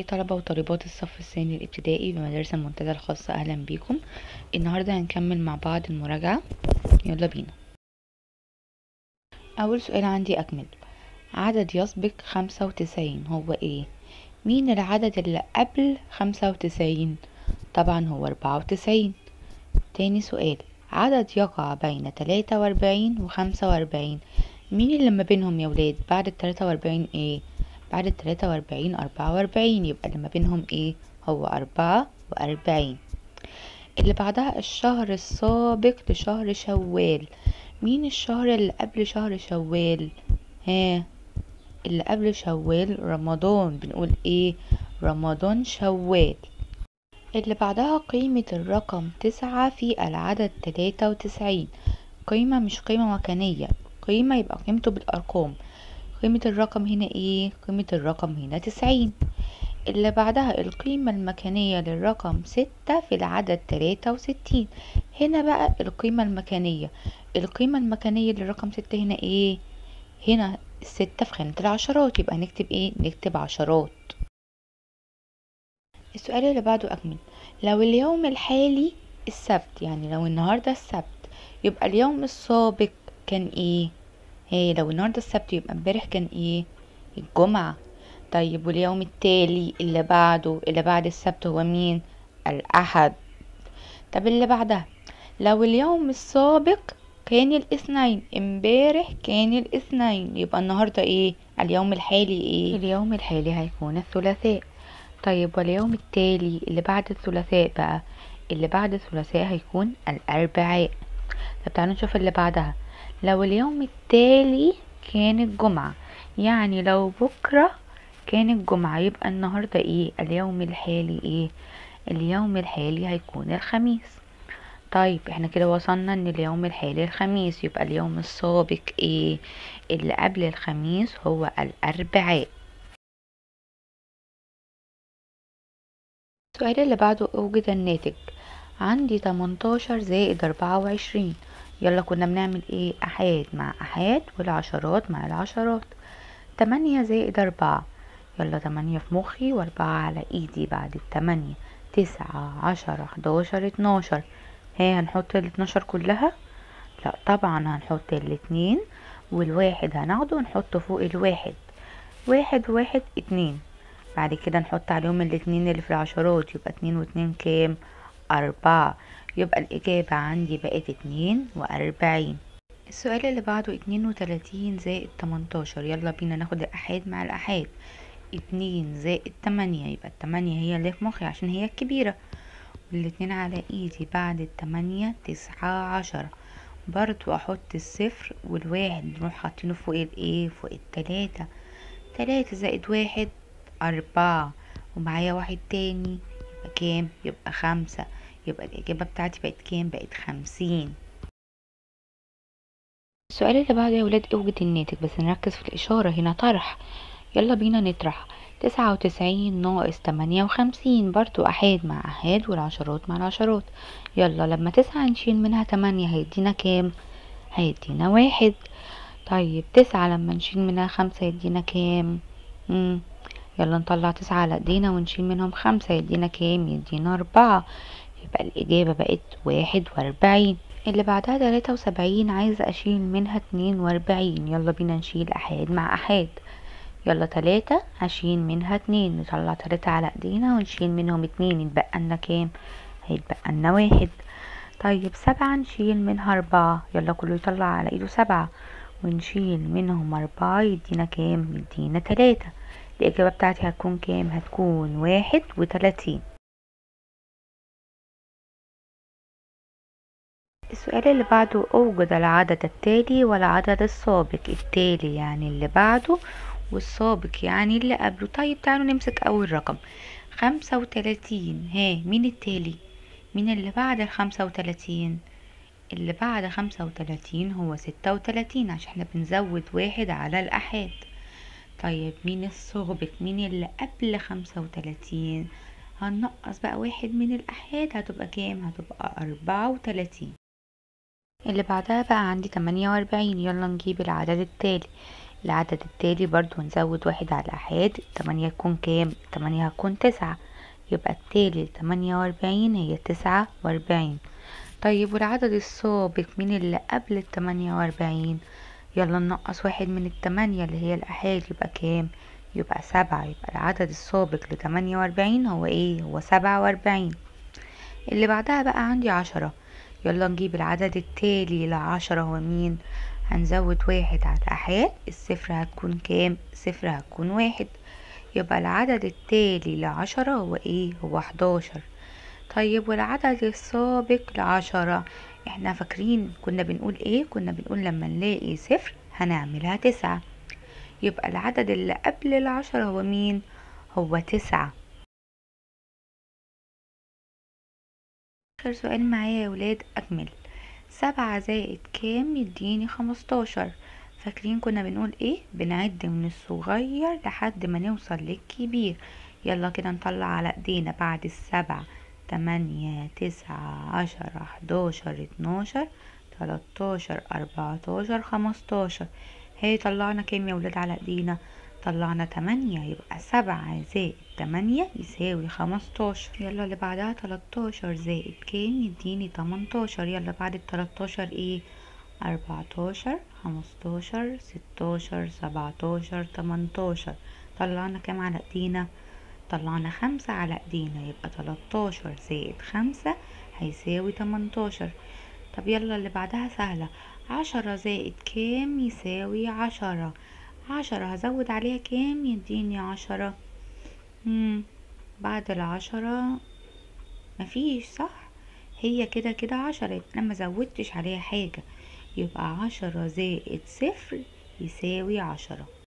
أعزائي طلبة وطالبات الصف الثاني الابتدائي بمدارس المنتدى الخاصة أهلا بيكم النهاردة هنكمل مع بعض المراجعة يلا بينا أول سؤال عندي أكمل عدد يسبق خمسة وتسعين هو ايه مين العدد اللي قبل خمسة وتسعين طبعا هو أربعة وتسعين تاني سؤال عدد يقع بين تلاتة وأربعين وخمسة وأربعين مين اللي ما بينهم يا ولاد بعد التلاتة وأربعين ايه بعد التلاتة وأربعين أربعة وأربعين يبقى اللي ما بينهم ايه هو أربعة وأربعين اللي بعدها الشهر السابق لشهر شوال مين الشهر اللي قبل شهر شوال ها اللي قبل شوال رمضان بنقول ايه رمضان شوال اللي بعدها قيمة الرقم تسعة في العدد تلاتة وتسعين قيمة مش قيمة مكانية قيمة يبقى قيمته بالأرقام قيمة الرقم هنا ايه قيمة الرقم هنا تسعين اللي بعدها القيمة المكانية للرقم ستة في العدد تلاتة وستين هنا بقى القيمة المكانية القيمة المكانية للرقم ستة هنا ايه هنا الستة في خانة العشرات يبقى نكتب ايه نكتب عشرات السؤال اللي بعده أكمل لو اليوم الحالي السبت يعني لو النهاردة السبت يبقى اليوم السابق كان ايه هي لو النهاردة السبت يبقى امبارح كان ايه الجمعة طيب واليوم التالي اللي بعده اللي بعد السبت هو مين الأحد طب اللي بعدها لو اليوم السابق كان الاثنين امبارح كان الاثنين يبقى النهاردة ايه اليوم الحالي ايه اليوم الحالي هيكون الثلاثاء طيب واليوم التالي اللي بعد الثلاثاء بقى اللي بعد الثلاثاء هيكون الأربعاء طب تعالوا نشوف اللي بعدها لو اليوم التالي كان الجمعة يعني لو بكرة كان الجمعة يبقى النهاردة ايه اليوم الحالي ايه اليوم الحالي هيكون الخميس طيب احنا كده وصلنا ان اليوم الحالي الخميس يبقى اليوم السابق ايه اللي قبل الخميس هو الاربعاء السؤال اللي بعده اوجد الناتج عندي 18 زائد 24 يلا كنا بنعمل ايه احاد مع احاد والعشرات مع العشرات تمانية زائد أربعة يلا تمانية في مخي وأربعة على ايدي بعد التمانية تسعة عشرة حداشر اتناشر ها هنحط الاتناشر كلها لا طبعا هنحط الاتنين والواحد هناخده ونحطه فوق الواحد واحد واحد اتنين بعد كده نحط عليهم الاتنين اللي في العشرات يبقى اتنين واتنين كام أربعة يبقى الإجابة عندي بقت اتنين وأربعين السؤال اللي بعده اتنين وتلاتين زائد تمنتاشر يلا بينا ناخد الأحاد مع الأحاد اتنين زائد تمانية يبقى التمانية هي اللي في مخي عشان هي الكبيرة والاتنين على ايدي بعد التمانية تسعة عشرة برضو احط الصفر والواحد نروح حاطينه فوق الايه فوق التلاتة تلاتة زائد واحد أربعة ومعايا واحد تاني يبقى كام يبقى خمسة يبقى الإجابة بتاعتي بقت كام بقت خمسين السؤال اللي بعده يا ولاد اوجد الناتج بس نركز في الإشارة هنا طرح يلا بينا نطرح تسعة وتسعين ناقص تمانية وخمسين برضو أحاد مع أحاد والعشرات مع العشرات يلا لما تسعة نشيل منها تمانية هيدينا كام هيدينا واحد طيب تسعة لما نشيل منها خمسة يدينا كام مم. يلا نطلع تسعة على ايدينا ونشيل منهم خمسة يدينا كام يدينا أربعة يبقى الإجابة بقت واحد وأربعين اللي بعدها تلاتة وسبعين عايزة أشيل منها اتنين وأربعين يلا بينا نشيل أحاد مع أحاد يلا تلاتة هشيل منها اتنين نطلع تلاتة على ايدينا ونشيل منهم اتنين يتبقى لنا كام هيتبقى لنا واحد طيب سبعة نشيل منها أربعة يلا كله يطلع على ايده سبعة ونشيل منهم أربعة يدينا كام يدينا تلاتة الإجابة بتاعتي هتكون كام هتكون واحد وتلاتين السؤال اللي بعده أوجد العدد التالي والعدد السابق التالي يعني اللي بعده والسابق يعني اللي قبله طيب تعالوا نمسك أول رقم خمسة وتلاتين ها مين التالي مين اللي بعد الخمسة وتلاتين اللي بعد خمسة وتلاتين هو ستة وتلاتين عشان احنا بنزود واحد على الأحاد طيب مين السابق مين اللي قبل خمسة وتلاتين هننقص بقى واحد من الأحاد هتبقى كام هتبقى أربعة وتلاتين اللي بعدها بقى عندي تمانية وأربعين يلا نجيب العدد التالي العدد التالي برضو نزود واحد على الأحاد التمانية تكون كام التمانية هتكون تسعة يبقى التالي لتمانية وأربعين هي تسعة وأربعين طيب والعدد السابق مين اللي قبل التمانية وأربعين يلا ننقص واحد من التمانية اللي هي الأحاد يبقى كام يبقى سبعة يبقى العدد السابق لتمانية وأربعين هو ايه هو سبعة وأربعين اللي بعدها بقى عندي عشرة يلا نجيب العدد التالي لعشرة هو مين هنزود واحد على الأحاد الصفر هتكون كام صفر هتكون واحد يبقى العدد التالي لعشرة هو ايه هو حداشر طيب والعدد السابق لعشرة احنا فاكرين كنا بنقول ايه كنا بنقول لما نلاقي صفر هنعملها تسعة يبقى العدد اللي قبل العشرة هو مين هو تسعة آخر سؤال معايا يا ولاد أكمل سبعة زائد كام يديني خمستاشر فاكرين كنا بنقول ايه بنعد من الصغير لحد ما نوصل للكبير يلا كده نطلع على ايدينا بعد السبعة تمانية تسعة عشرة حداشر اتناشر تلاتاشر اربعتاشر خمستاشر هي طلعنا كام يا ولاد على ايدينا طلعنا تمانية يبقى سبعة زائد تمانية يساوي خمستاشر يلا اللي بعدها تلاتاشر زائد كام يديني تمنتاشر يلا بعد التلاتاشر ايه أربعتاشر خمستاشر ستاشر سبعتاشر تمنتاشر طلعنا كام على ايدينا طلعنا خمسة على ايدينا يبقى تلاتاشر زائد خمسة هيساوي تمنتاشر طب يلا اللي بعدها سهلة عشرة زائد كام يساوي عشرة عشرة هزود عليها كام يديني عشرة مم. بعد العشرة مفيش صح هي كده كده عشرة يبقى انا مزودتش عليها حاجة يبقى عشرة زائد صفر يساوي عشرة